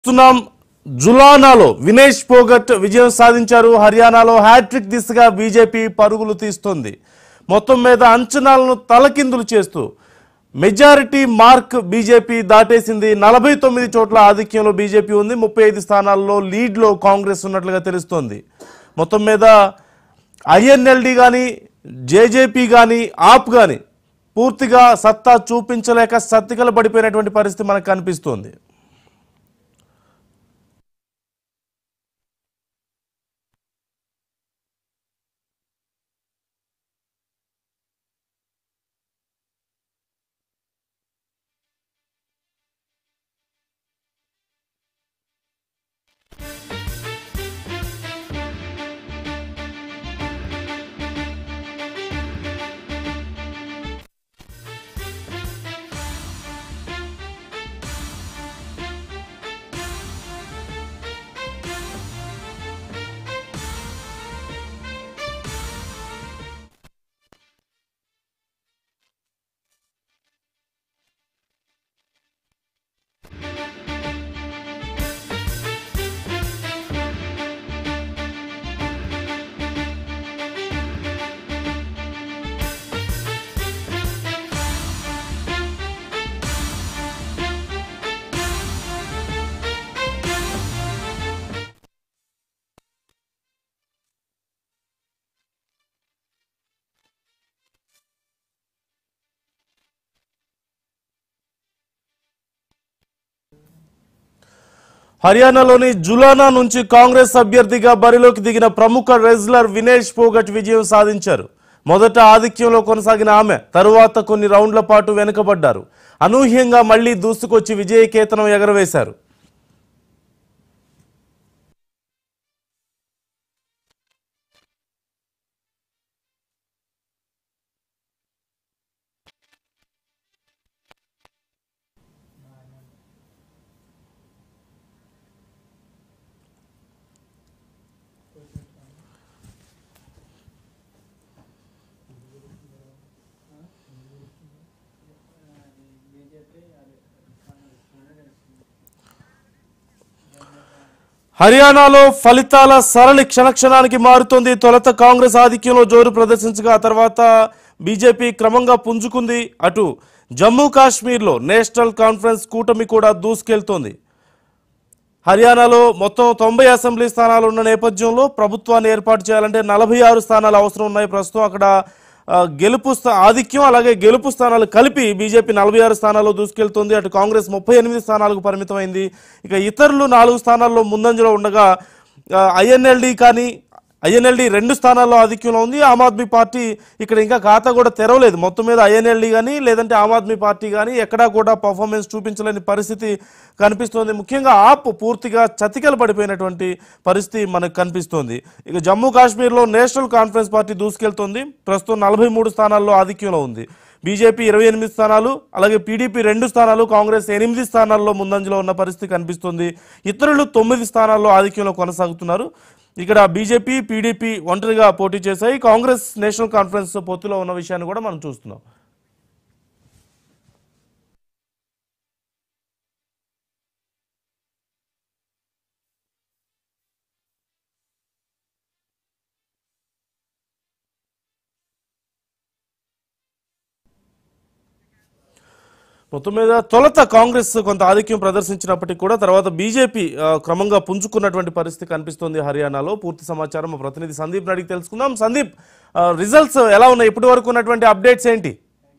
చూస్తున్నాం జులానాలో వినేష్ పోగట్ విజయం సాధించారు హర్యానాలో హ్యాట్రిక్ దిశగా బీజేపీ పరుగులు తీస్తోంది మొత్తం మీద అంచనాలను తలకిందులు చేస్తూ మెజారిటీ మార్క్ బీజేపీ దాటేసింది నలభై తొమ్మిది చోట్ల ఆధిక్యంలో బీజేపీ ఉంది ముప్పై ఐదు స్థానాల్లో లీడ్లో కాంగ్రెస్ ఉన్నట్లుగా తెలుస్తోంది మొత్తం మీద ఐఎన్ఎల్డి కానీ జేజేపీ కానీ ఆప్ కానీ పూర్తిగా సత్తా చూపించలేక సత్తికలు పడిపోయినటువంటి పరిస్థితి మనకు కనిపిస్తోంది హర్యానాలోని జులానా నుంచి కాంగ్రెస్ అభ్యర్థిగా బరిలోకి దిగిన ప్రముఖ రెజ్లర్ వినేష్ పోగట్ విజయం సాధించారు మొదట ఆధిక్యంలో కొనసాగిన ఆమె తరువాత కొన్ని రౌండ్ల పాటు వెనుకబడ్డారు అనూహ్యంగా మళ్లీ దూసుకొచ్చి విజయకేతనం ఎగరవేశారు హర్యానాలో ఫలితాల సరళి క్షణక్షణానికి మారుతోంది తొలుత కాంగ్రెస్ ఆధిక్యంలో జోరు ప్రదర్శించగా ఆ తర్వాత బీజేపీ క్రమంగా పుంజుకుంది అటు జమ్మూ కాశ్మీర్లో నేషనల్ కాన్ఫరెన్స్ కూటమి కూడా దూసుకెళ్తోంది హర్యానాలో మొత్తం తొంభై అసెంబ్లీ స్థానాలు ఉన్న నేపథ్యంలో ప్రభుత్వాన్ని ఏర్పాటు చేయాలంటే నలభై ఆరు స్థానాలు అవసరం ఉన్నాయి ప్రస్తుతం అక్కడ ఆ, గెలుపు స్థా ఆధిక్యం అలాగే గెలుపు స్థానాలు కలిపి బీజేపీ నలభై ఆరు స్థానాల్లో దూసుకెళ్తుంది అటు కాంగ్రెస్ ముప్పై ఎనిమిది స్థానాలకు పరిమితమైంది ఇక ఇతరులు నాలుగు స్థానాల్లో ముందంజలో ఉండగా ఐఎన్ఎల్డి కానీ ఐఎన్ఎల్డి రెండు స్థానాల్లో ఆధిక్యంలో ఉంది ఆమ్ ఆద్మీ పార్టీ ఇక్కడ ఇంకా ఖాతా కూడా తెరవలేదు మొత్తం మీద ఐఎన్ఎల్డి కానీ లేదంటే ఆమ్ ఆద్మీ పార్టీ కానీ ఎక్కడా కూడా పర్ఫార్మెన్స్ చూపించలేని పరిస్థితి కనిపిస్తోంది ముఖ్యంగా ఆప్ పూర్తిగా చతికలు పడిపోయినటువంటి పరిస్థితి మనకు కనిపిస్తోంది ఇక జమ్మూ కాశ్మీర్లో నేషనల్ కాన్ఫరెన్స్ పార్టీ దూసుకెళ్తోంది ప్రస్తుతం నలభై మూడు స్థానాల్లో ఆధిక్యంలో ఉంది బీజేపీ ఇరవై ఎనిమిది స్థానాలు అలాగే పీడీపీ రెండు స్థానాలు కాంగ్రెస్ ఎనిమిది స్థానాల్లో ముందంజలో ఉన్న పరిస్థితి కనిపిస్తుంది ఇతరులు తొమ్మిది స్థానాల్లో ఆధిక్యంలో కొనసాగుతున్నారు ఇక్కడ బీజేపీ పీడీపీ ఒంటరిగా పోటీ చేశాయి కాంగ్రెస్ నేషనల్ కాన్ఫరెన్స్ పొత్తులో ఉన్న విషయాన్ని కూడా మనం చూస్తున్నాం మొత్తం మీద తొలత కాంగ్రెస్ కొంత ఆధిక్యం ప్రదర్శించినప్పటికీ కూడా తర్వాత బీజేపీ ఆ, క్రమంగా పుంజుకున్నటువంటి పరిస్థితి కనిపిస్తోంది హర్యానాలో పూర్తి సమాచారం మా ప్రతినిధి సందీప్ అడిగి తెలుసుకుందాం సందీప్ ఆ, రిజల్ట్స్ ఎలా ఉన్నాయి ఇప్పటి వరకు ఉన్నటువంటి అప్డేట్స్ ఏంటి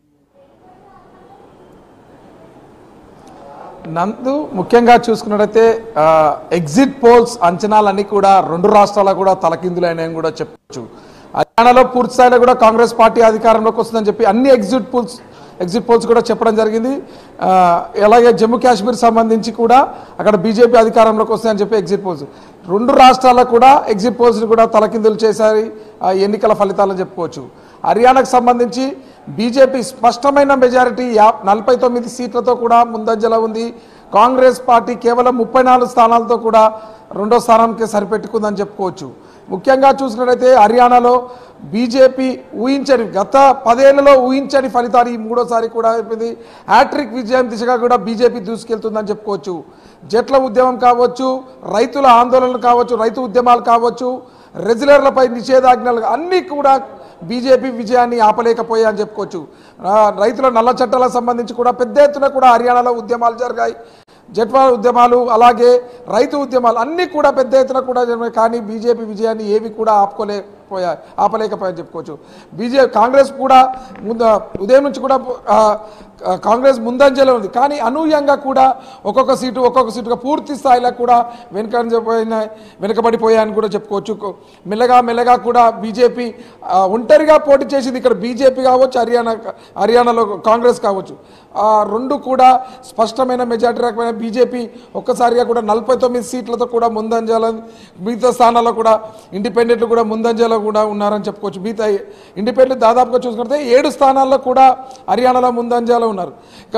నందు ముఖ్యంగా చూసుకున్నట్టయితే ఆ, ఎగ్జిట్ పోల్స్ అంచనాలన్నీ కూడా రెండు రాష్ట్రాల కూడా తలకిందులైనాయని కూడా చెప్పొచ్చు హర్యానాలో పూర్తి స్థాయిలో కూడా కాంగ్రెస్ పార్టీ అధికారంలోకి వస్తుందని చెప్పి అన్ని ఎగ్జిట్ పోల్స్ ఎగ్జిట్ పోల్స్ కూడా చెప్పడం జరిగింది ఆ, అలాగే జమ్మూ కాశ్మీర్ సంబంధించి కూడా అక్కడ బీజేపీ అధికారంలోకి వస్తాయని చెప్పి ఎగ్జిట్ పోల్స్ రెండు రాష్ట్రాలకు కూడా ఎగ్జిట్ పోల్స్ కూడా తలకిందులు చేశాయి ఆ, ఎన్నికల ఫలితాలను చెప్పుకోవచ్చు హర్యానాకు సంబంధించి బీజేపీ స్పష్టమైన మెజారిటీ యా నలభై తొమ్మిది సీట్లతో కూడా ముందంజలో ఉంది కాంగ్రెస్ పార్టీ కేవలం ముప్పై నాలుగు స్థానాలతో కూడా రెండో స్థానానికి సరిపెట్టుకుందని చెప్పుకోవచ్చు ముఖ్యంగా చూసినట్లయితే హర్యానాలో బీజేపీ ఊహించని గత పదేళ్లలో ఊహించని ఫలితాలు ఈ మూడోసారి కూడా అయిపోయింది హ్యాట్రిక్ విజయం దిశగా కూడా బీజేపీ దూసుకెళ్తుందని చెప్పుకోవచ్చు జట్ల ఉద్యమం కావచ్చు రైతుల ఆందోళనలు కావచ్చు రైతు ఉద్యమాలు కావచ్చు రెగ్యులర్లపై నిషేధాజ్ఞలు అన్నీ కూడా బీజేపీ విజయాన్ని ఆపలేకపోయాయని అని చెప్పుకోవచ్చు ఆ, రైతుల నల్ల చట్టాలకు సంబంధించి కూడా పెద్ద ఎత్తున కూడా హర్యానాలో ఉద్యమాలు జరిగాయి జట్వా ఉద్యమాలు అలాగే రైతు ఉద్యమాలు అన్నీ కూడా పెద్ద ఎత్తున కూడా జరిగాయి కానీ బీజేపీ విజయాన్ని ఏవి కూడా ఆపుకోలేకపోయాయి ఆపలేకపోయాయని చెప్పుకోవచ్చు బీజేపీ కాంగ్రెస్ కూడా ముందు ఉదయం నుంచి కూడా ఆ, ఆ, కాంగ్రెస్ ముందంజలో ఉంది కానీ అనూహ్యంగా కూడా ఒక్కొక్క సీటు ఒక్కొక్క సీటుగా పూర్తి స్థాయిలో కూడా వెనుకంజపోయిన వెనుకబడిపోయాయని కూడా చెప్పుకోవచ్చు కొ- మెల్లగా మెల్లగా కూడా బీజేపీ ఆ, ఒంటరిగా పోటీ చేసింది ఇక్కడ బీజేపీ కావచ్చు హర్యానా హర్యానాలో కాంగ్రెస్ కావచ్చు ఆ రెండు కూడా స్పష్టమైన మెజార్టీ రకమైన బీజేపీ ఒక్కసారిగా కూడా నలభై తొమ్మిది సీట్లతో కూడా ముందంజలో మిగతా స్థానాల్లో కూడా ఇండిపెండెంట్లు కూడా ముందంజలో కూడా ఉన్నారని చెప్పుకోవచ్చు మిగతా ఇండిపెండెంట్ దాదాపుగా చూసుకుంటే ఏడు స్థానాల్లో కూడా హర్యానాలో ముందంజలో ఉన్నారు ఇక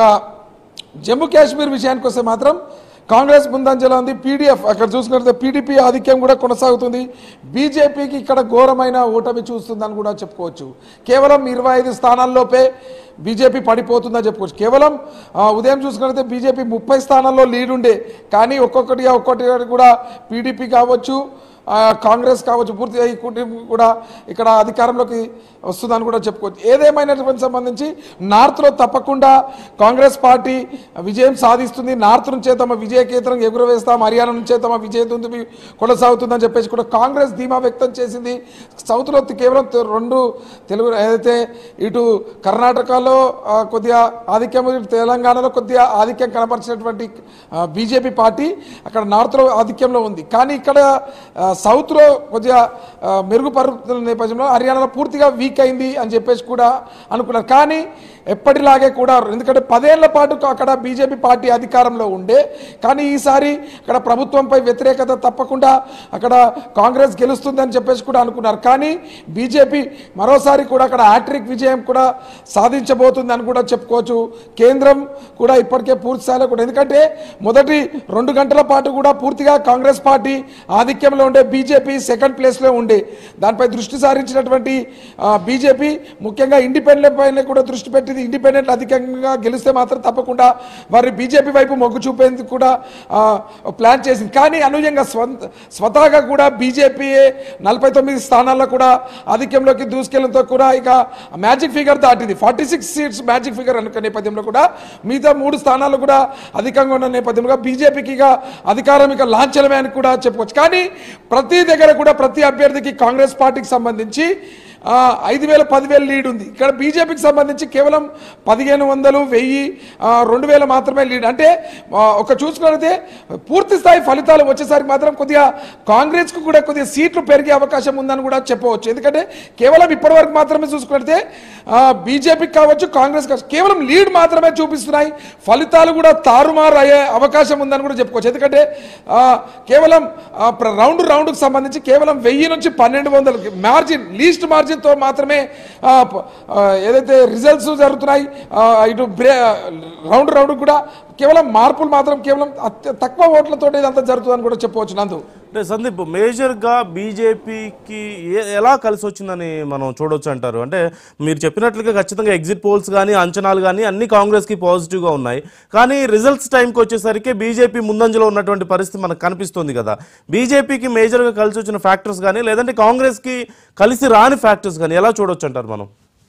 జమ్మూ కాశ్మీర్ విషయానికి వస్తే మాత్రం కాంగ్రెస్ ముందంజలో ఉంది పీడీఎఫ్ అక్కడ చూసుకుంటే పీడీపీ ఆధిక్యం కూడా కొనసాగుతుంది బీజేపీకి ఇక్కడ ఘోరమైన ఓటమి చూస్తుందని కూడా చెప్పుకోవచ్చు కేవలం ఇరవై ఐదు స్థానాల్లోపే బీజేపీ పడిపోతుందని చెప్పుకోవచ్చు కేవలం ఆ, ఉదయం చూసుకుంటే బీజేపీ ముప్పై స్థానాల్లో లీడ్ ఉండే కానీ ఒక్కొక్కటిగా ఒక్కొక్కటి కూడా పీడీపీ కావచ్చు ఆ, కాంగ్రెస్ కావచ్చు పూర్తిగా ఈ కుటుంబం కూడా ఇక్కడ అధికారంలోకి వస్తుందని కూడా చెప్పుకోవచ్చు ఏదేమైనటువంటి సంబంధించి నార్త్లో తప్పకుండా కాంగ్రెస్ పార్టీ విజయం సాధిస్తుంది నార్త్ నుంచే తమ విజయకేతనం ఎగురవేస్తాం హర్యానా నుంచే తమ విజయ దుందుబి కొనసాగుతుందని చెప్పేసి కూడా కాంగ్రెస్ ధీమా వ్యక్తం చేసింది సౌత్లో కేవలం తె- రెండు తెలుగు ఏదైతే ఇటు కర్ణాటకలో ఆ, కొద్దిగా ఆధిక్యం ఇటు తెలంగాణలో కొద్దిగా ఆధిక్యం కనపరిచినటువంటి బీజేపీ పార్టీ అక్కడ నార్త్లో ఆధిక్యంలో ఉంది కానీ ఇక్కడ ఆ, సౌత్లో కొద్దిగా ఆ, మెరుగుపరుతున్న నేపథ్యంలో హర్యానాలో పూర్తిగా వీక్ అయింది అని చెప్పేసి కూడా అనుకున్నారు కానీ ఎప్పటిలాగే కూడా ఎందుకంటే పదేళ్ల పాటు అక్కడ బీజేపీ పార్టీ అధికారంలో ఉండే కానీ ఈసారి అక్కడ ప్రభుత్వంపై వ్యతిరేకత తప్పకుండా అక్కడ కాంగ్రెస్ గెలుస్తుందని చెప్పేసి కూడా అనుకున్నారు కానీ బీజేపీ మరోసారి కూడా అక్కడ హ్యాట్రిక్ విజయం కూడా సాధించబోతుంది అని కూడా చెప్పుకోవచ్చు కేంద్రం కూడా ఇప్పటికే పూర్తి స్థాయిలో కూడా ఎందుకంటే మొదటి రెండు గంటల పాటు కూడా పూర్తిగా కాంగ్రెస్ పార్టీ ఆధిక్యంలో ఉండే బీజేపీ సెకండ్ ప్లేస్లో ఉండే దానిపై దృష్టి సారించినటువంటి బీజేపీ ముఖ్యంగా ఇండిపెండెంట్ పైన కూడా దృష్టి పెట్టింది ఇండిపెండెంట్ అధికంగా గెలిస్తే మాత్రం తప్పకుండా వారి బీజేపీ వైపు మొగ్గు చూపేందుకు కూడా ఆ, ప్లాన్ చేసింది కానీ అనూహ్యంగా స్వంత స్వతహాగా కూడా బీజేపీ నలభై తొమ్మిది స్థానాల్లో కూడా ఆధిక్యంలోకి దూసుకెళ్లడంతో కూడా ఇక మ్యాజిక్ ఫిగర్ దాటింది forty six seats magic figure అనుకునే నేపథ్యంలో కూడా మిగతా మూడు స్థానాలు కూడా అధికంగా ఉన్న నేపథ్యంలో బీజేపీకి ఇక అధికారం ఇక లాంఛనమే అని కూడా చెప్పుకోవచ్చు కానీ ప్రతి దగ్గర కూడా ప్రతి అభ్యర్థికి కాంగ్రెస్ పార్టీకి సంబంధించి ఆ, ఐదు వేల పదివేల లీడ్ ఉంది ఇక్కడ బీజేపీకి సంబంధించి కేవలం పదిహేను వందలు వెయ్యి ఆ, రెండు వేల మాత్రమే లీడ్ అంటే ఆ, ఒక చూసుకున్నట్లయితే పూర్తి స్థాయి ఫలితాలు వచ్చేసరికి మాత్రం కొద్దిగా కాంగ్రెస్కు కూడా కొద్దిగా సీట్లు పెరిగే అవకాశం ఉందని కూడా చెప్పవచ్చు ఎందుకంటే కేవలం ఇప్పటివరకు మాత్రమే చూసుకుంటే బీజేపీకి కావచ్చు కాంగ్రెస్ కావచ్చు కేవలం లీడ్ మాత్రమే చూపిస్తున్నాయి ఫలితాలు కూడా తారుమారు అయ్యే అవకాశం ఉందని కూడా చెప్పుకోవచ్చు ఎందుకంటే ఆ, కేవలం ఆ, ప్ర- రౌండ్ రౌండ్కి సంబంధించి కేవలం వెయ్యి నుంచి పన్నెండు వందలకి మార్జిన్ లీస్ట్ మార్జిన్తో మాత్రమే ఆ, ప- ఆ, ఏదైతే రిజల్ట్స్ జరుగుతున్నాయి ఆ, ఇటు బ్రే రౌండ్ రౌండ్ కూడా కేవలం మార్పులు మాత్రం కేవలం అత్య తక్కువ ఓట్లతో ఇదంతా జరుగుతుందని కూడా చెప్పవచ్చు నందు అంటే సందీప్ మేజర్గా బీజేపీకి ఏ- ఎలా కలిసి వచ్చిందని మనం చూడొచ్చు అంటారు అంటే మీరు చెప్పినట్లుగా ఖచ్చితంగా ఎగ్జిట్ పోల్స్ కానీ అంచనాలు కానీ అన్ని కాంగ్రెస్కి పాజిటివ్గా ఉన్నాయి కానీ రిజల్ట్స్ టైంకి వచ్చేసరికి బీజేపీ ముందంజలో ఉన్నటువంటి పరిస్థితి మనకు కనిపిస్తుంది కదా బీజేపీకి మేజర్గా కలిసి వచ్చిన ఫ్యాక్టర్స్ కానీ లేదంటే కాంగ్రెస్కి కలిసి రాని ఫ్యాక్టర్స్ కానీ ఎలా చూడొచ్చు అంటారు మనం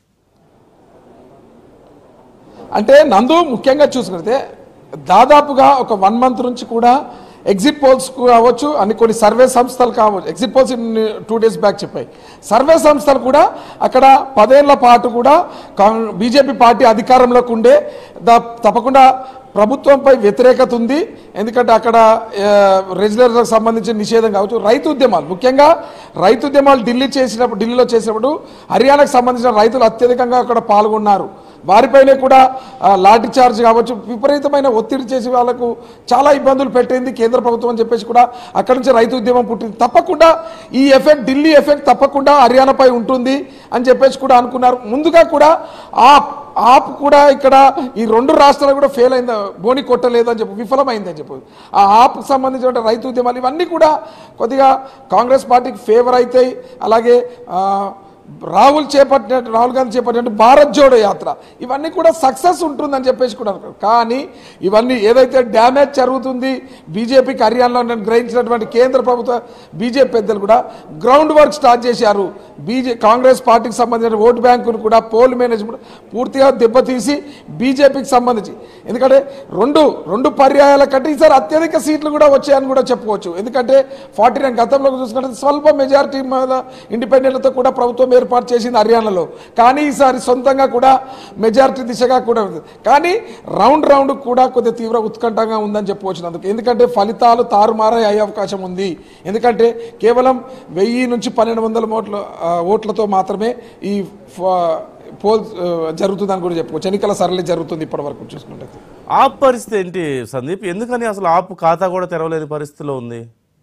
అంటే నందు ముఖ్యంగా చూసుకుంటే దాదాపుగా ఒక వన్ మంత్ నుంచి కూడా ఎగ్జిట్ పోల్స్ కావచ్చు అన్ని కొన్ని సర్వే సంస్థలు కావచ్చు exit polls two days back చెప్పాయి సర్వే సంస్థలు కూడా అక్కడ పదేళ్ల పాటు కూడా కాంగ్ బీజేపీ పార్టీ అధికారంలోకి ఉండే దా తప్పకుండా ప్రభుత్వంపై వ్యతిరేకత ఉంది ఎందుకంటే అక్కడ రెగ్యులర్లకు సంబంధించిన నిషేధం కావచ్చు రైతు ఉద్యమాలు ముఖ్యంగా రైతు ఉద్యమాలు ఢిల్లీ చేసినప్పుడు ఢిల్లీలో చేసినప్పుడు హర్యానాకు సంబంధించిన రైతులు అత్యధికంగా అక్కడ పాల్గొన్నారు వారిపైనే కూడా ఆ, లాఠీ చార్జ్ కావచ్చు విపరీతమైన ఒత్తిడి చేసి వాళ్ళకు చాలా ఇబ్బందులు పెట్టింది కేంద్ర ప్రభుత్వం అని చెప్పేసి కూడా అక్కడి నుంచి రైతు ఉద్యమం పుట్టింది తప్పకుండా ఈ ఎఫెక్ట్ ఢిల్లీ ఎఫెక్ట్ తప్పకుండా హర్యానాపై ఉంటుంది అని చెప్పేసి కూడా అనుకున్నారు ముందుగా కూడా ఆప్ ఆప్ కూడా ఇక్కడ ఈ రెండు రాష్ట్రాలు కూడా ఫెయిల్ అయింది బోని కొట్టలేదు అని చెప్పి విఫలమైంది అని చెప్పి ఆ ఆప్ సంబంధించిన రైతు ఉద్యమాలు ఇవన్నీ కూడా కొద్దిగా కాంగ్రెస్ పార్టీకి ఫేవర్ అవుతాయి అలాగే ఆ, రాహుల్ చేపట్టినట్టు రాహుల్ గాంధీ చేపట్టినట్టు భారత్ జోడో యాత్ర ఇవన్నీ కూడా సక్సెస్ ఉంటుందని చెప్పేసి కూడా అనుకున్నారు కానీ ఇవన్నీ ఏదైతే డ్యామేజ్ జరుగుతుంది బీజేపీకి హర్యానాలో నేను గ్రహించినటువంటి కేంద్ర ప్రభుత్వ బీజేపీ పెద్దలు కూడా గ్రౌండ్ వర్క్ స్టార్ట్ చేశారు బీజే కాంగ్రెస్ పార్టీకి సంబంధించిన ఓటు బ్యాంకును కూడా పోల్ మేనేజ్మెంట్ పూర్తిగా దెబ్బతీసి బీజేపీకి సంబంధించి ఎందుకంటే రెండు రెండు పర్యాయాల కంటే ఈసారి అత్యధిక సీట్లు కూడా వచ్చాయని కూడా చెప్పుకోవచ్చు ఎందుకంటే ఫార్టీ నైన్ గతంలో చూసుకుంటే స్వల్ప మెజారిటీ ఇండిపెండెంట్లతో కూడా ప్రభుత్వం ఏర్పాటు చేసింది హర్యానాలో కానీ ఈసారి సొంతంగా కూడా మెజారిటీ దిశగా కూడా ఉంది కానీ రౌండ్ రౌండ్ కూడా కొద్దిగా తీవ్ర ఉత్కంఠంగా ఉందని చెప్పవచ్చు అందుకు ఎందుకంటే ఫలితాలు తారుమారే అయ్యే అవకాశం ఉంది ఎందుకంటే కేవలం వెయ్యి నుంచి పన్నెండు వందల ఓట్ల ఆ, ఓట్లతో మాత్రమే ఈ ఫ- పోల్ ఆ, జరుగుతుందని కూడా చెప్పుకోవచ్చు ఎన్నికల సరళి జరుగుతుంది ఇప్పటి వరకు చూసుకుంటే ఆప్ పరిస్థితి ఏంటి సందీప్ ఎందుకని అసలు ఆప్ ఖాతా కూడా తెరవలేని పరిస్థితిలో ఉంది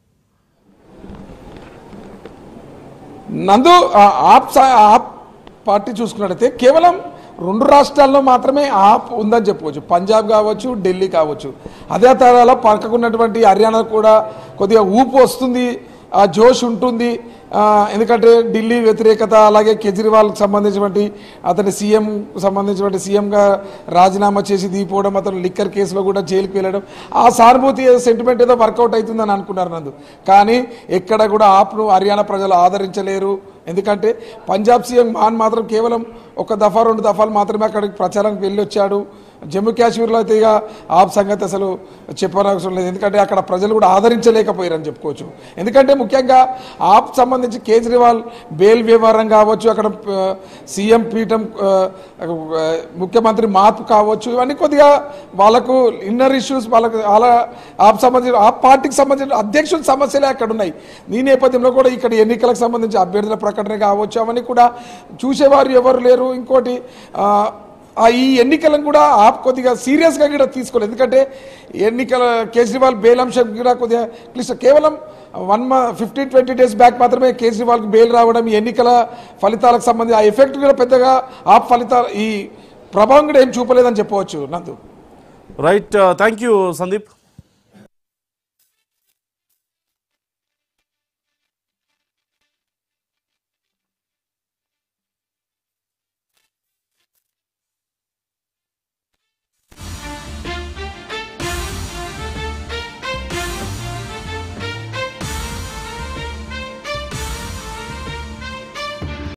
నందు ఆ, ఆప్ సా- ఆప్ పార్టీ చూసుకున్నట్టయితే కేవలం రెండు రాష్ట్రాల్లో మాత్రమే ఆప్ ఉందని చెప్పుకోవచ్చు పంజాబ్ కావచ్చు ఢిల్లీ కావచ్చు అదే తరాలో పక్కకున్నటువంటి హర్యానా కూడా కొద్దిగా ఊపు వస్తుంది ఆ జోష్ ఉంటుంది ఆ, ఎందుకంటే ఢిల్లీ వ్యతిరేకత అలాగే కేజ్రీవాల్కి సంబంధించినటువంటి అతని సీఎం సంబంధించినటువంటి సీఎంగా రాజీనామా చేసి దిగిపోవడం అతను లిక్కర్ కేసులో కూడా జైలుకి వెళ్ళడం ఆ సానుభూతి సెంటిమెంట్ ఏదో వర్కౌట్ అవుతుందని అనుకున్నారు నందు కానీ ఎక్కడ కూడా ఆప్ను హర్యానా ప్రజలు ఆదరించలేరు ఎందుకంటే పంజాబ్ సీఎం మాన్ మాత్రం కేవలం ఒక దఫా రెండు దఫాలు మాత్రమే అక్కడికి ప్రచారానికి వెళ్ళి వచ్చాడు జమ్మూ కాశ్మీర్లో అయితే ఇక ఆప్ సంగతి అసలు చెప్పనవసరం లేదు ఎందుకంటే అక్కడ ప్రజలు కూడా ఆదరించలేకపోయారని చెప్పుకోవచ్చు ఎందుకంటే ముఖ్యంగా ఆప్ సంబంధించి కేజ్రీవాల్ బెయిల్ వ్యవహారం కావచ్చు అక్కడ ఆ, సీఎం పీఠం ఆ, ఆ, ముఖ్యమంత్రి మార్పు కావచ్చు ఇవన్నీ కొద్దిగా వాళ్ళకు ఇన్నర్ ఇష్యూస్ వాళ్ళకు వాళ్ళ ఆప్ సంబంధించిన ఆ పార్టీకి సంబంధించిన అధ్యక్షుల సమస్యలే అక్కడ ఉన్నాయి ఈ నేపథ్యంలో కూడా ఇక్కడ ఎన్నికలకు సంబంధించి అభ్యర్థుల ప్రకటన కావచ్చు అవన్నీ కూడా చూసేవారు ఎవరు లేరు ఇంకోటి ఆ, ఆ ఈ ఎన్నికలను కూడా ఆప్ కొద్దిగా సీరియస్గా కూడా తీసుకోలేదు ఎందుకంటే ఎన్నికల కేజ్రీవాల్ బెయిల్ అంశం కూడా కొద్దిగా క్లిష్ట కేవలం వన్ మా ఫిఫ్టీన్ ట్వంటీ డేస్ బ్యాక్ మాత్రమే కేజ్రీవాల్కి బెయిల్ రావడం ఈ ఎన్నికల ఫలితాలకు సంబంధించి ఆ ఎఫెక్ట్ కూడా పెద్దగా ఆప్ ఫలితాలు ఈ ప్రభావం కూడా ఏం చూపలేదని చెప్పవచ్చు నందు రైట్ థ్యాంక్ యూ సందీప్